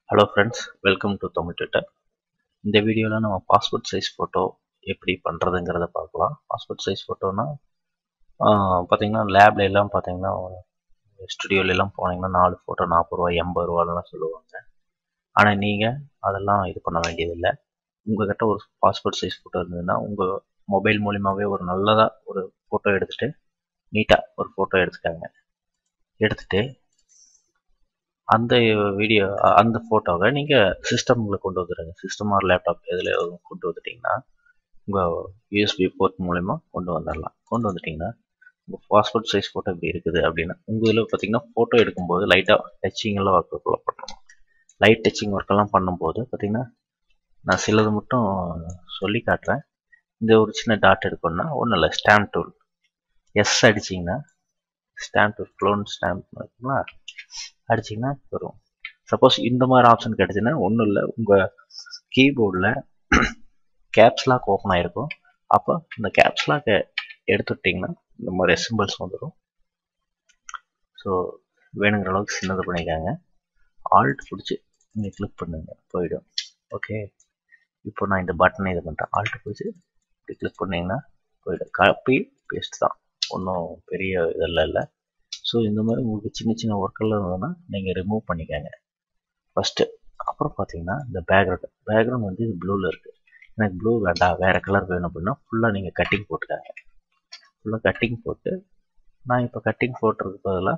hello friends welcome to Tamil Twitter இந்த வீடியோவில் நம்ம பாஸ்போர்ட் சைஸ் ஃபோட்டோ எப்படி பண்ணுறதுங்கிறத பார்க்கலாம் பாஸ்போர்ட் சைஸ் ஃபோட்டோனா பார்த்தீங்கன்னா லேப்ல எல்லாம் பார்த்தீங்கன்னா ஸ்டுடியோல எல்லாம் போனீங்கன்னா நாலு ஃபோட்டோ நாற்பது ரூபா எண்பது ரூபாலாம் சொல்லுவாங்க ஆனால் நீங்கள் அதெல்லாம் இது பண்ண வேண்டியதில்லை உங்கள்கிட்ட ஒரு பாஸ்போர்ட் சைஸ் ஃபோட்டோ இருந்ததுன்னா உங்கள் மொபைல் மூலிமாவே ஒரு நல்லதாக ஒரு ஃபோட்டோ எடுத்துகிட்டு நீட்டாக ஒரு ஃபோட்டோ எடுத்துக்காங்க எடுத்துகிட்டு அந்த வீடியோ அந்த ஃபோட்டோவை நீங்கள் சிஸ்டமில் கொண்டு வந்துடுங்க சிஸ்டம் ஆர் லேப்டாப் எதில் கொண்டு வந்துட்டிங்கன்னா உங்கள் யூஎஸ்பி போர்ட் மூலயமா கொண்டு வந்துடலாம் கொண்டு வந்துட்டிங்கன்னா உங்கள் பாஸ்போர்ட் சைஸ் ஃபோட்டோ இப்படி இருக்குது அப்படின்னா உங்கள் இதில் பார்த்தீங்கன்னா ஃபோட்டோ எடுக்கும்போது லைட்டாக டச்சிங் எல்லாம் ஒர்க்குள்ள பண்ணணும் லைட் டச்சிங் ஒர்க்கெல்லாம் பண்ணும்போது பார்த்தீங்கன்னா நான் சிலது மட்டும் சொல்லி காட்டுறேன் இந்த ஒரு சின்ன டாட் எடுக்கணும்னா ஒன்றும் இல்லை ஸ்டாம்ப் டூல் எஸ் அடிச்சிங்கன்னா ஸ்டாம்ப் டூல் க்ளோன் ஸ்டாம்ப் இருக்குங்களா அடிச்சிங்கன்னா வரும் சப்போஸ் இந்த மாதிரி ஆப்ஷன் கிடச்சுன்னா ஒன்றும் இல்லை உங்கள் கீபோர்டில் கேப்ஸ் லாக் ஓப்பன் ஆகிருக்கும் அப்போ இந்த கேப்ஸ் லாக் எடுத்துட்டிங்கன்னா இந்த மாதிரி சிம்பிள்ஸ் வந்துடும் ஸோ வேணுங்கிற அளவுக்கு சின்னது பண்ணிக்காங்க ஆல்ட் பிடிச்சி நீங்கள் கிளிக் பண்ணுங்க போயிடும் ஓகே இப்போ நான் இந்த பட்டனை இது பண்ணுறேன் ஆல்ட் பிடிச்சி இப்படி கிளிக் பண்ணிங்கன்னா போயிடும் காப்பி பேஸ்ட் தான் ஒன்றும் பெரிய இதெல்லாம் இல்லை ஸோ இந்த மாதிரி உங்களுக்கு சின்ன சின்ன ஒர்க்கெல்லாம் இருந்ததுன்னா நீங்கள் ரிமூவ் பண்ணிக்கோங்க ஃபஸ்ட்டு அப்புறம் பார்த்தீங்கன்னா இந்த பேக்ரவுண்ட் பேக்ரவுண்ட் வந்து இது ப்ளூவில் இருக்குது எனக்கு ப்ளூ வேண்டாம் வேறு கலர் வேணும் அப்படின்னா ஃபுல்லாக நீங்கள் கட்டிங் போட்டுக்காங்க ஃபுல்லாக கட்டிங் போட்டு நான் இப்போ கட்டிங் போட்டுறதுக்கு பதிலாக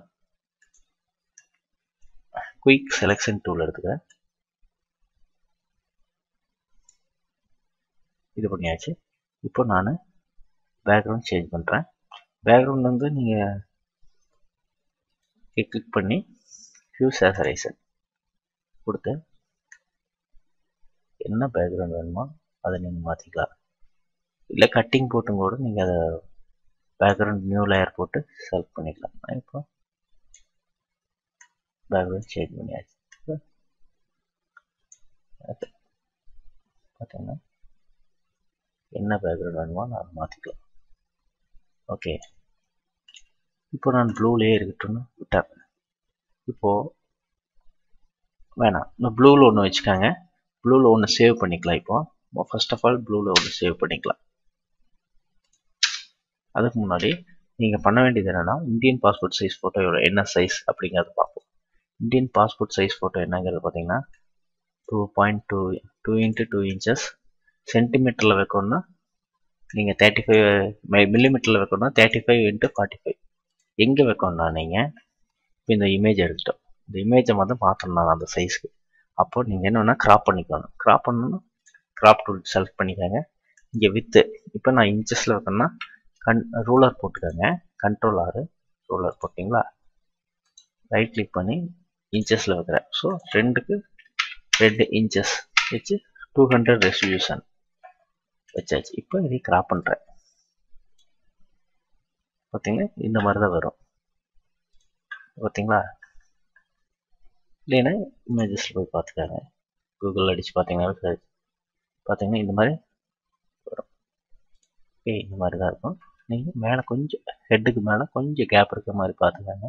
குயிக் செலெக்ஷன் டூல் எடுத்துக்கிறேன் இது பண்ணியாச்சு இப்போ நான் பேக்ரவுண்ட் சேஞ்ச் பண்ணுறேன் பேக்ரவுண்ட் வந்து நீங்கள் கிளிக் பண்ணி ஃபியூஸ் சேசரைசன் கொடுத்து என்ன பேக்ரவுண்ட் வேணுமோ அதை நீங்கள் மாற்றிக்கலாம் இல்லை கட்டிங் போட்டும் கூட நீங்கள் அதை பேக்ரவுண்ட் நியூ லேயர் போட்டு செலக்ட் பண்ணிக்கலாம் இப்போ பேக்ரவுண்ட் சேஞ்ச் பண்ணியாச்சு பார்த்தீங்கன்னா என்ன பேக்ரவுண்ட் வேணுமோ நான் மாற்றிக்கலாம் ஓகே இப்போ நான் ப்ளூலேயே இருக்கட்டும்னு விட்டேன் இப்போது வேணாம் இந்த ப்ளூவில் ஒன்று வச்சுக்காங்க ப்ளூவில் ஒன்று சேவ் பண்ணிக்கலாம் இப்போ ஃபர்ஸ்ட் ஆஃப் ஆல் ப்ளூவில் ஒன்று சேவ் பண்ணிக்கலாம் அதுக்கு முன்னாடி நீங்கள் பண்ண வேண்டியது என்னென்னா இந்தியன் பாஸ்போர்ட் சைஸ் ஃபோட்டோயோட என்ன சைஸ் அப்படிங்கிறத பார்ப்போம் இந்தியன் பாஸ்போர்ட் சைஸ் ஃபோட்டோ என்னங்கிறது பார்த்தீங்கன்னா two point two two into two inches சென்டிமீட்டரில் வைக்கணும்னா நீங்கள் தேர்ட்டி ஃபைவ் மில்லிமீட்டரில் வைக்கணும்னா thirty five into forty five எங்கே வைக்கணும்னா நீங்கள் இப்போ இந்த இமேஜ் எடுத்துட்டோம் இந்த இமேஜை வந்து மாற்றணும் நான் அந்த சைஸ்க்கு அப்போ நீங்கள் என்ன வேணால் க்ராப் பண்ணிக்கணும் க்ராப் பண்ணணும்னா க்ராப் டூல் செலக்ட் பண்ணிக்கோங்க இங்கே வித்து இப்போ நான் இன்ச்சஸில் வைக்கணும்னா கன் ரூலர் போட்டுக்கோங்க கண்ட்ரோல் ஆறு ரூலர் போட்டிங்களா ரைட் கிளிக் பண்ணி இன்ச்சஸில் வைக்கிறேன் ஸோ ரெண்டுக்கு ரெண்டு இன்ச்சஸ் வச்சு டூ ஹண்ட்ரட் ரெசல்யூஷன் வச்சாச்சு இப்போ இதை கிராப் பண்ணுறேன் பார்த்தீங்கன்னா இந்த மாதிரி தான் வரும் பார்த்தீங்களா இல்லைன்னா இமேஜஸில் போய் பார்த்துக்காங்க கூகுளில் அடித்து பார்த்தீங்கன்னா சரி பார்த்தீங்கன்னா இந்த மாதிரி வரும் ஓகே இந்த மாதிரி தான் இருக்கும் நீங்கள் மேலே கொஞ்சம் ஹெட்டுக்கு மேலே கொஞ்சம் கேப் இருக்கிற மாதிரி பார்த்துக்காங்க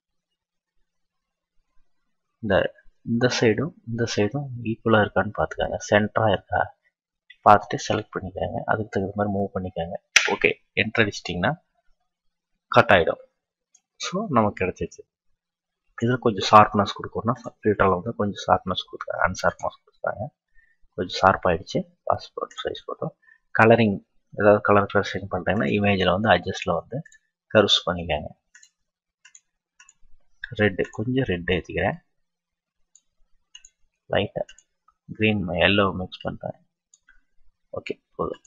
இந்த இந்த சைடும் இந்த சைடும் ஈக்குவலாக இருக்கான்னு பார்த்துக்காங்க சென்டராக இருக்கா பார்த்துட்டு செலக்ட் பண்ணிக்காங்க அதுக்கு தகுந்த மாதிரி மூவ் பண்ணிக்காங்க ஓகே என்ட்ரு அடிச்சிட்டிங்கன்னா கட் ஆகிடும் ஸோ நமக்கு கிடச்சிச்சு இதில் கொஞ்சம் ஷார்ப்னஸ் கொடுக்கணும்னா ஃபில்டரில் வந்து கொஞ்சம் ஷார்ப்னஸ் கொடுக்குறாங்க அன்ஷார்ப்னஸ் கொடுக்குறாங்க கொஞ்சம் ஷார்ப் ஆகிடுச்சு பாஸ்போர்ட் சைஸ் ஃபோட்டோ கலரிங் ஏதாவது கலர் கரெக்ஷன் பண்ணுறீங்கன்னா இமேஜில் வந்து அட்ஜஸ்ட்டில் வந்து கருஸ் பண்ணிக்காங்க ரெட்டு கொஞ்சம் ரெட்டு ஏற்றிக்கிறேன் லைட்டாக க்ரீன் எல்லோ மிக்ஸ் பண்ணுறேன் ஓகே போதும்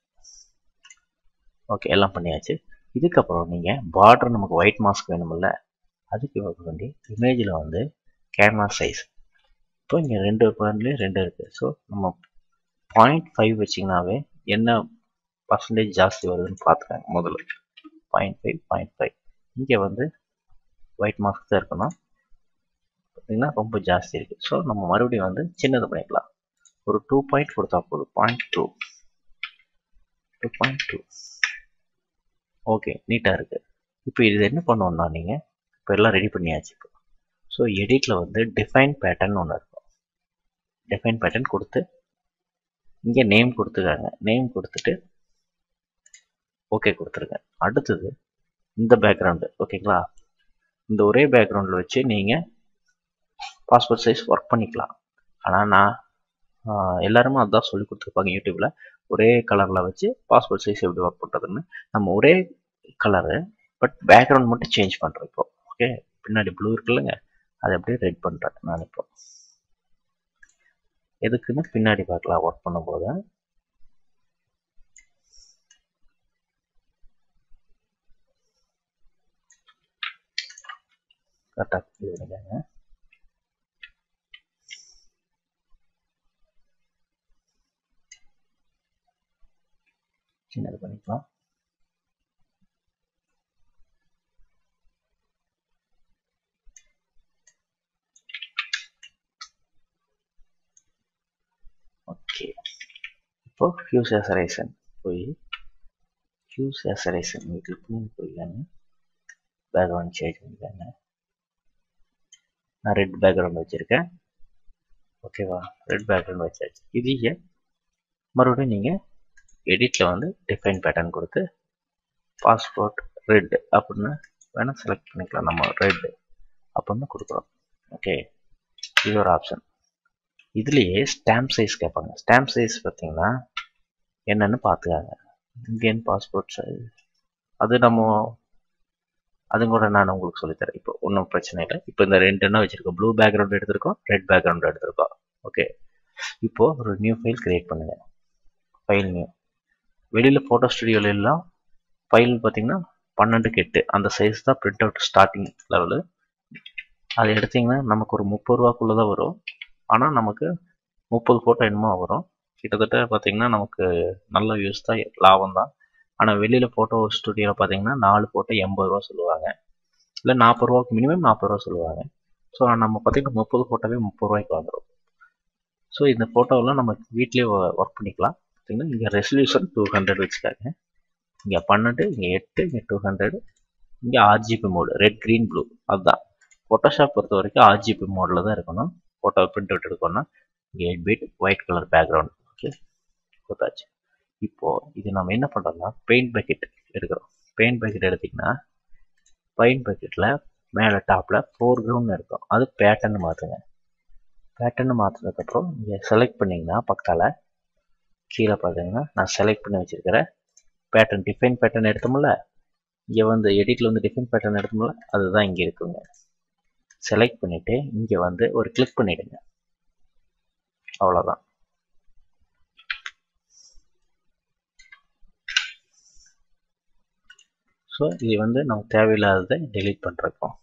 ஓகே எல்லாம் பண்ணியாச்சு இதுக்கப்புறம் நீங்கள் பார்டர் நமக்கு ஒயிட் மாஸ்க் வேணுமில்ல அதுக்கு வேண்டி இமேஜில் வந்து கேன்வாஸ் சைஸ் இப்போ இங்கே ரெண்டு பாயிண்ட்லேயும் ரெண்டு இருக்குது ஸோ நம்ம பாயிண்ட் ஃபைவ் வச்சிங்கனாவே என்ன பர்சன்டேஜ் ஜாஸ்தி வருதுன்னு பார்த்துக்காங்க முதல்ல பாயிண்ட் ஃபைவ் பாயிண்ட் ஃபைவ் இங்கே வந்து ஒயிட் மாஸ்க் தான் இருக்கணும் பார்த்திங்கன்னா ரொம்ப ஜாஸ்தி இருக்குது ஸோ நம்ம மறுபடியும் வந்து சின்னது பண்ணிக்கலாம் ஒரு டூ பாயிண்ட் கொடுத்தா போதும் point two two point two okay நீட்டாக இருக்குது இப்போ இது என்ன பண்ணோன்னா நீங்கள் இப்போ எல்லாம் ரெடி பண்ணியாச்சு இப்போ ஸோ எடிட்டில் வந்து டிஃபைன் பேட்டர்ன் ஒன்று இருக்கும் டிஃபைன் பேட்டர்ன் கொடுத்து இங்கே நேம் கொடுத்துக்காங்க நேம் கொடுத்துட்டு ஓகே கொடுத்துருங்க அடுத்தது இந்த பேக்ரவுண்டு ஓகேங்களா இந்த ஒரே பேக்ரவுண்டில் வச்சு நீங்கள் பாஸ்போர்ட் சைஸ் ஒர்க் பண்ணிக்கலாம் ஆனால் நான் ஆஹ், எல்லாருமே அதான் சொல்லி கொடுத்துருப்பாங்க யூடியூப்பில் ஒரே கலரில் வச்சு பாஸ்போர்ட் சைஸ் எப்படி ஒர்க் பண்ணுறதுன்னு நம்ம ஒரே கலரு பட் பேக்ரவுண்ட் மட்டும் சேஞ்ச் பண்ணுறோம் இப்போ ஓகே பின்னாடி ப்ளூ இருக்குல்லங்க அதை அப்படியே ரெட் பண்ணுறேன் நான் இப்போ எதுக்குன்னு பின்னாடி பார்க்கலாம் ஒர்க் பண்ணும்போது கரெக்டாக இது பண்ணிக்கோங்க சின்னது பண்ணிக்கலாம் ஓகே இப்போ ஃபியூஸ் எசரேஷன் போய் ஃபியூஸ் எசரேஷன் கிளிக் பண்ணி போய்க்காங்க பேக்ரவுண்ட் சேஞ்ச் பண்ணிக்காங்க நான் ரெட் பேக்ரவுண்ட் வச்சுருக்கேன் ஓகேவா ரெட் பேக்ரவுண்ட் வச்சாச்சு இது மறுபடியும் நீங்கள் எடிட்டில் வந்து டிஃபைன் பேட்டர்ன் கொடுத்து பாஸ்போர்ட் ரெட் அப்படின்னு வேணால் செலக்ட் பண்ணிக்கலாம் நம்ம ரெட் அப்படின்னு கொடுக்குறோம் ஓகே இது ஒரு ஆப்ஷன் இதுலேயே ஸ்டாம்ப் சைஸ் கேட்பாங்க ஸ்டாம்ப் சைஸ் பார்த்தீங்கன்னா என்னன்னு பார்த்துக்காங்க இந்தியன் பாஸ்போர்ட் சைஸ் அது நம்ம அது கூட நான் உங்களுக்கு சொல்லித்தரேன் இப்போ ஒன்றும் பிரச்சனை இல்லை இப்போ இந்த ரெண்டு என்ன வச்சுருக்கோம் ப்ளூ பேக்ரவுண்ட் எடுத்திருக்கோம் ரெட் பேக்ரவுண்ட் எடுத்திருக்கோம் ஓகே இப்போது ஒரு நியூ ஃபைல் க்ரியேட் பண்ணுங்கள் ஃபைல் நியூ வெளியில் ஃபோட்டோ ஸ்டுடியோல எல்லாம் ஃபைல் பார்த்தீங்கன்னா பன்னெண்டுக்கு எட்டு அந்த சைஸ் தான் பிரிண்ட் அவுட் ஸ்டார்டிங் லெவலு அது எடுத்தீங்கன்னா நமக்கு ஒரு முப்பது ரூபாக்குள்ளே தான் வரும் ஆனால் நமக்கு முப்பது ஃபோட்டோ என்னமோ வரும் கிட்டத்தட்ட பார்த்தீங்கன்னா நமக்கு நல்ல யூஸ் தான் லாபம் தான் ஆனால் வெளியில் ஃபோட்டோ ஸ்டுடியோவில் பார்த்தீங்கன்னா நாலு ஃபோட்டோ எண்பது ரூபா சொல்லுவாங்க இல்லை நாற்பது ரூபாய்க்கு மினிமம் நாற்பது ரூபா சொல்லுவாங்க ஸோ நம்ம பார்த்தீங்கன்னா முப்பது ஃபோட்டோவே முப்பது ரூபாய்க்கு வந்துடும் ஸோ இந்த ஃபோட்டோவெல்லாம் நம்ம வீட்லேயே ஒர்க் பண்ணிக்கலாம் பார்த்தீங்கன்னா இங்கே ரெசல்யூஷன் டூ ஹண்ட்ரட் வச்சுக்காங்க இங்கே பன்னெண்டு இங்கே எட்டு இங்கே டூ ஹண்ட்ரட் இங்கே RGB mode red green blue அதுதான் ஃபோட்டோஷாப் பொறுத்த வரைக்கும் ஆர்ஜிபி மோடில் தான் இருக்கணும் ஃபோட்டோ பிரிண்ட் அவுட் எடுக்கணும்னா இங்கே eight bit white colour background okay கொடுத்தாச்சு இப்போது இது நம்ம என்ன பண்ணுறோம்னா பெயிண்ட் பக்கெட் எடுக்கிறோம் பெயிண்ட் பக்கெட் எடுத்திங்கன்னா பெயிண்ட் பக்கெட்டில் மேலே டாப்பில் ஃபோர் கிரவுண்ட் இருக்கும் அது பேட்டர்ன் மாற்றுங்க பேட்டர்ன் மாற்றினதுக்கப்புறம் இங்கே செலக்ட் பண்ணிங்கன்னா பக்கத்தால் கீழே பார்த்தீங்கன்னா நான் செலக்ட் பண்ணி வச்சுருக்கிற பேட்டர்ன் டிஃபைன் பேட்டர்ன் எடுத்தோம்ல இங்கே வந்து எடிட்டில் வந்து டிஃபைன் பேட்டர்ன் எடுத்தோம்ல அதுதான் இங்கே இருக்குங்க செலக்ட் பண்ணிவிட்டு இங்கே வந்து ஒரு கிளிக் பண்ணிவிடுங்க அவ்வளோதான் ஸோ இது வந்து நமக்கு தேவையில்லாததை டெலீட் பண்ணுறோம்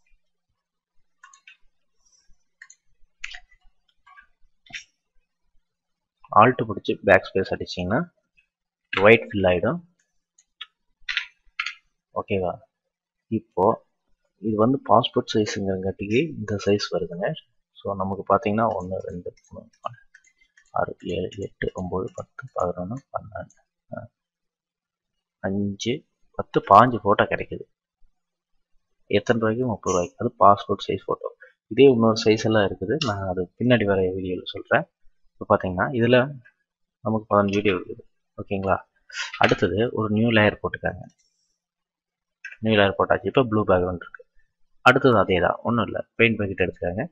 ஆல்ட்டு பிடிச்சி பேக் ஸ்பேஸ் அடிச்சிங்கன்னா ஒயிட் ஃபில் ஆகிடும் ஓகேவா இப்போது இது வந்து பாஸ்போர்ட் சைஸுங்கிறங்காட்டிக்கு இந்த சைஸ் வருதுங்க ஸோ நமக்கு பார்த்தீங்கன்னா ஒன்று ரெண்டு மூணு நாலு, ஆறு ஏழு எட்டு ஒம்பது பத்து பதினொன்று பன்னெண்டு ஆ, அஞ்சு பத்து பாஞ்சு ஃபோட்டோ கிடைக்குது எத்தனை ரூபாய்க்கு முப்பது ரூபாய்க்கு அது பாஸ்போர்ட் சைஸ் ஃபோட்டோ இதே இன்னொரு சைஸ் எல்லாம் இருக்குது நான் அது பின்னாடி வர வீடியோவில் சொல்கிறேன் இப்போ பார்த்தீங்கன்னா இதில் நமக்கு பதினஞ்சு வீடியோ இருக்குது ஓகேங்களா அடுத்தது ஒரு நியூ லேயர் போட்டுக்காங்க நியூ லேயர் போட்டாச்சு இப்போ ப்ளூ பேக்ரவுண்ட் இருக்குது அடுத்தது அதே தான் ஒன்றும் இல்லை பெயிண்ட் பக்கெட் எடுத்துக்காங்க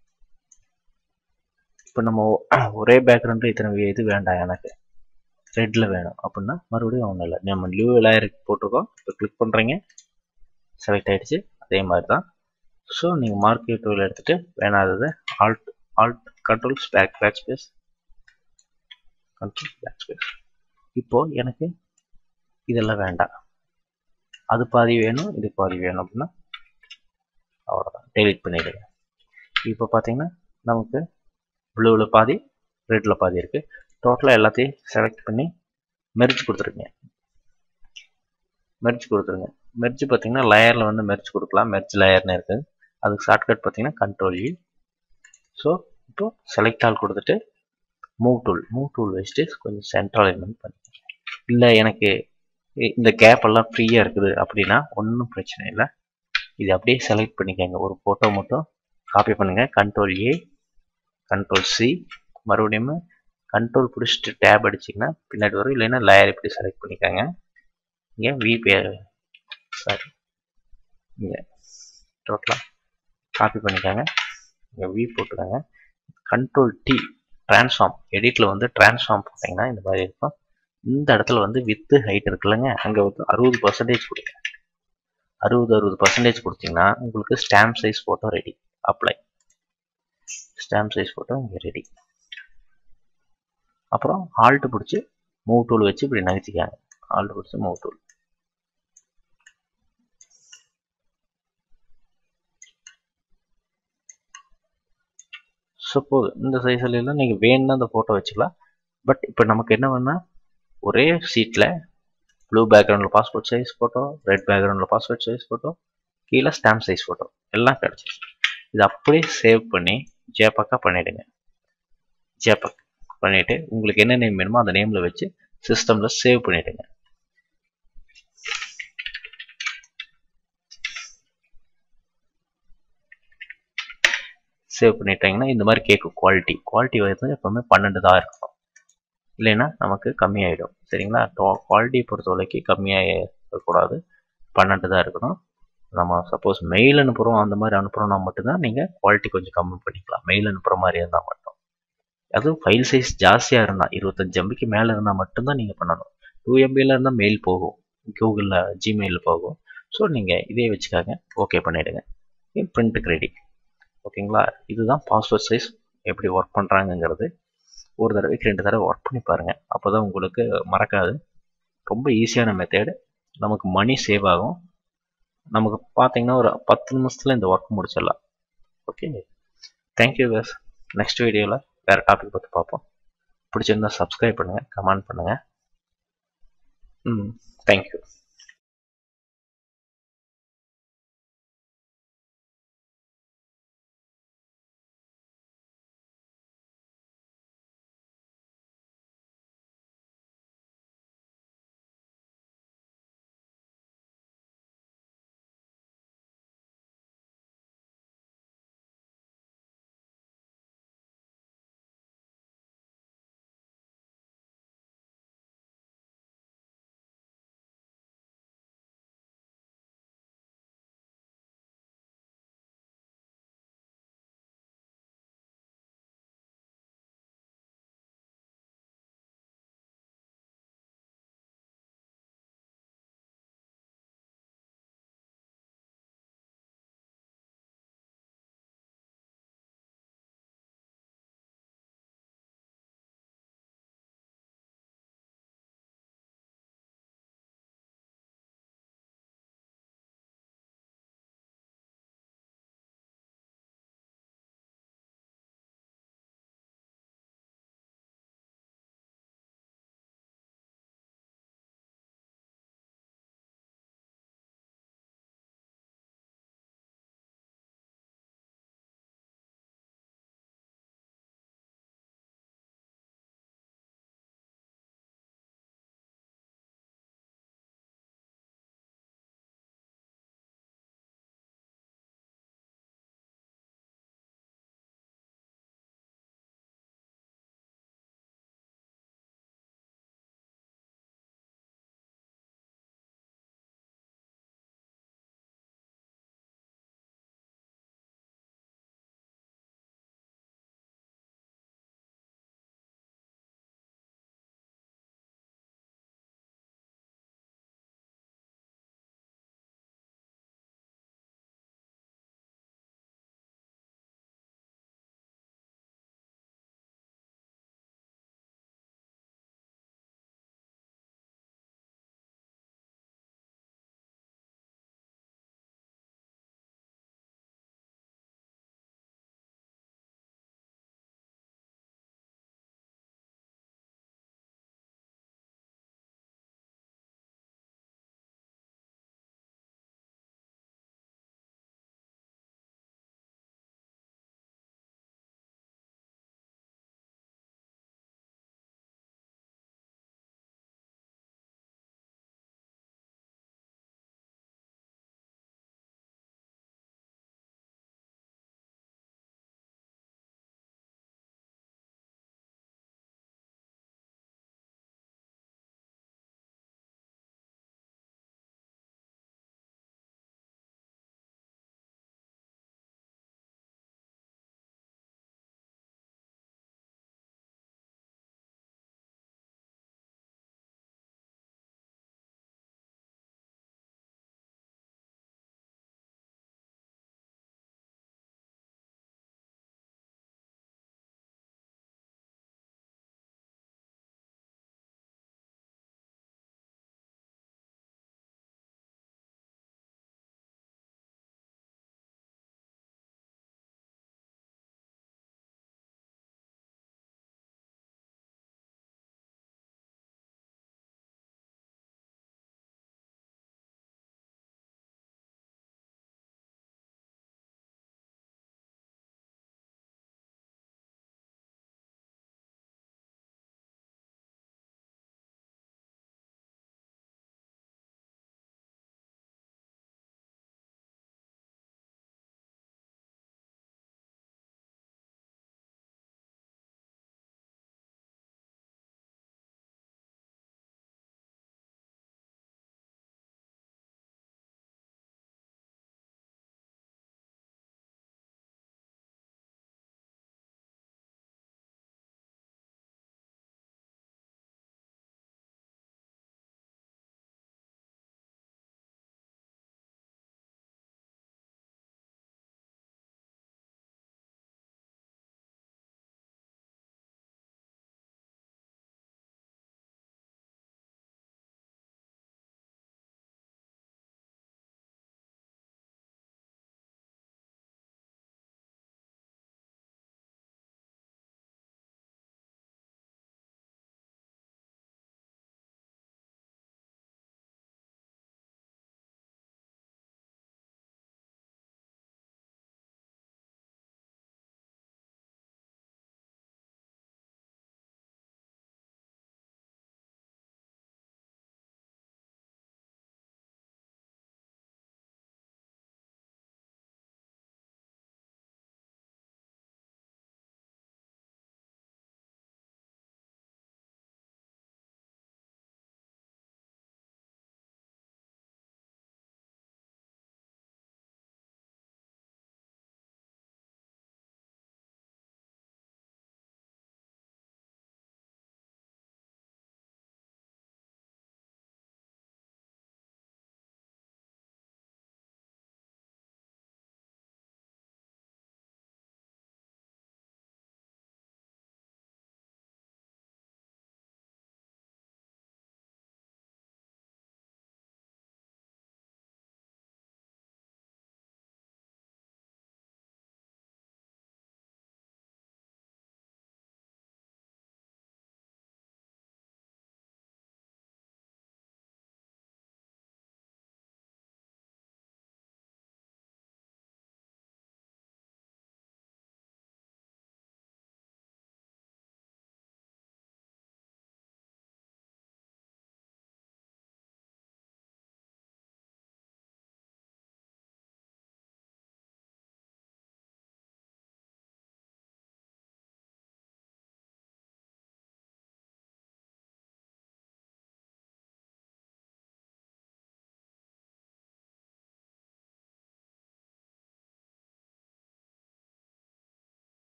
இப்போ நம்ம ஒரே பேக்ரவுண்டு இத்தனை இது வேண்டாம் எனக்கு ரெட்டில் வேணும் அப்படின்னா மறுபடியும் ஒன்றும் இல்லை நம்ம நியூ லேயர் போட்டிருக்கோம் இப்போ கிளிக் பண்ணுறீங்க செலக்ட் ஆகிடுச்சு அதே மாதிரி தான் ஸோ நீங்கள் மார்க்கெட் டூவில் எடுத்துகிட்டு வேணாததை alt alt control back back space control back space இப்போது எனக்கு இதெல்லாம் வேண்டாம் அது பாதி வேணும் இது பாதி வேணும் அப்படின்னா அவ்வளோதான் டெலிட் பண்ணிவிடுங்க இப்போ பார்த்தீங்கன்னா நமக்கு ப்ளூவில் பாதி ரெட்டில் பாதி இருக்குது டோட்டலாக எல்லாத்தையும் செலக்ட் பண்ணி மெர்ஜ் கொடுத்துருங்க மெர்ஜ் கொடுத்துருங்க மெர்ஜ் பார்த்தீங்கன்னா லேயரில் வந்து மெர்ஜ் கொடுக்கலாம் மெர்ஜ் லேயர்னு இருக்குது அதுக்கு ஷார்ட்கட் பார்த்தீங்கன்னா கண்ட்ரோல் யூ ஸோ இப்போ செலக்ட் ஆல் கொடுத்துட்டு மூவ் டூல் மூவ் டூல் வச்சுட்டு கொஞ்சம் சென்ட்ரல் அலைன்மெண்ட் பண்ணிக்கோங்க இல்லை எனக்கு இந்த கேப் எல்லாம் ஃப்ரீயாக இருக்குது அப்படின்னா ஒன்றும் பிரச்சனை இல்லை இது அப்படியே செலக்ட் பண்ணிக்கோங்க ஒரு ஃபோட்டோ மட்டும் காப்பி பண்ணுங்கள் கண்ட்ரோல் ஏ கண்ட்ரோல் சி மறுபடியும் கண்ட்ரோல் பிடிச்சிட்டு டேப் அடிச்சிங்கன்னா பின்னாடி வரும் இல்லைன்னா லேயர் இப்படி செலக்ட் பண்ணிக்கோங்க இங்கே வி பேர் சாரி இங்கே டோட்டலாக காப்பி பண்ணிக்கோங்க இங்கே வி போட்டுக்கோங்க கண்ட்ரோல் டி ட்ரான்ஸ்ஃபார்ம் எடிட்டில் வந்து ட்ரான்ஸ்ஃபார்ம் போட்டிங்கன்னா இந்த மாதிரி இருக்கும் இந்த இடத்துல வந்து வித்து ஹைட் இருக்குல்லங்க அங்கே வந்து அறுபது பர்சன்டேஜ் கொடுங்க அறுபது அறுபது பர்சன்டேஜ் கொடுத்தீங்கன்னா உங்களுக்கு stamp size photo ready apply stamp size photo இங்கே ரெடி அப்புறம் ஆல்ட்டு பிடிச்சி மூவ் டூல் வச்சு இப்படி நகர்த்திக்காங்க ஆல்ட்டு பிடிச்சி மூவ் டூல் சப்போஸ் இந்த சைஸில் எல்லாம் நீங்கள் வேணும்னா அந்த ஃபோட்டோ வச்சுக்கலாம் பட் இப்போ நமக்கு என்ன வேணால் ஒரே சீட்டில் ப்ளூ பேக்ரவுண்டில் பாஸ்போர்ட் சைஸ் ஃபோட்டோ ரெட் பேக்ரவுண்டில் பாஸ்போர்ட் சைஸ் ஃபோட்டோ கீழே ஸ்டாம்ப் சைஸ் ஃபோட்டோ எல்லாம் கிடச்சிச்சு இது அப்படியே சேவ் பண்ணி ஜேபக்காக பண்ணிவிடுங்க ஜேபக் பண்ணிவிட்டு உங்களுக்கு என்ன நேம் வேணுமோ அந்த நேமில் வச்சு சிஸ்டமில் சேவ் பண்ணிவிடுங்க சேவ் பண்ணிட்டீங்கன்னா இந்த மாதிரி கேட்கும் குவாலிட்டி குவாலிட்டி வந்து எப்போவுமே பன்னெண்டு தான் இருக்கணும் இல்லைன்னா நமக்கு கம்மியாயிடும் சரிங்களா குவாலிட்டியை பொறுத்த வரைக்கும் கம்மியாக இருக்கக்கூடாது பன்னெண்டு தான் இருக்கணும் நம்ம சப்போஸ் மெயில் அனுப்புகிறோம் அந்த மாதிரி அனுப்புகிறோம்னா மட்டும்தான் நீங்கள் குவாலிட்டி கொஞ்சம் கம்மி பண்ணிக்கலாம் மெயில் அனுப்புகிற மாதிரி இருந்தால் மட்டும் அதுவும் ஃபைல் சைஸ் ஜாஸ்தியாக இருந்தால் இருபத்தஞ்சு எம்பிக்கு மேலே இருந்தால் மட்டும்தான் நீங்கள் பண்ணணும் டூ எம்பியில் இருந்தால் மெயில் போகும் கூகுளில் ஜிமெயில் போகும் ஸோ நீங்கள் இதே வச்சுக்காங்க ஓகே பண்ணிவிடுங்க பிரிண்ட்டுக்கு ரெடி ஓகேங்களா இதுதான் பாஸ்வேர்ட் சைஸ் எப்படி ஒர்க் பண்ணுறாங்கங்கிறது ஒரு தடவைக்கு ரெண்டு தடவை ஒர்க் பண்ணி பாருங்கள் அப்போ தான் உங்களுக்கு மறக்காது ரொம்ப ஈஸியான மெத்தேடு நமக்கு மணி சேவ் ஆகும் நமக்கு பார்த்தீங்கன்னா ஒரு பத்து நிமிஷத்தில் இந்த ஒர்க் முடிச்சிடலாம் ஓகே தேங்க்யூ கஸ் நெக்ஸ்ட் வீடியோவில் வேறு டாபிக் பற்றி பார்ப்போம் பிடிச்சிருந்தா சப்ஸ்கிரைப் பண்ணுங்கள் கமெண்ட் பண்ணுங்கள் ம் தேங்க்யூ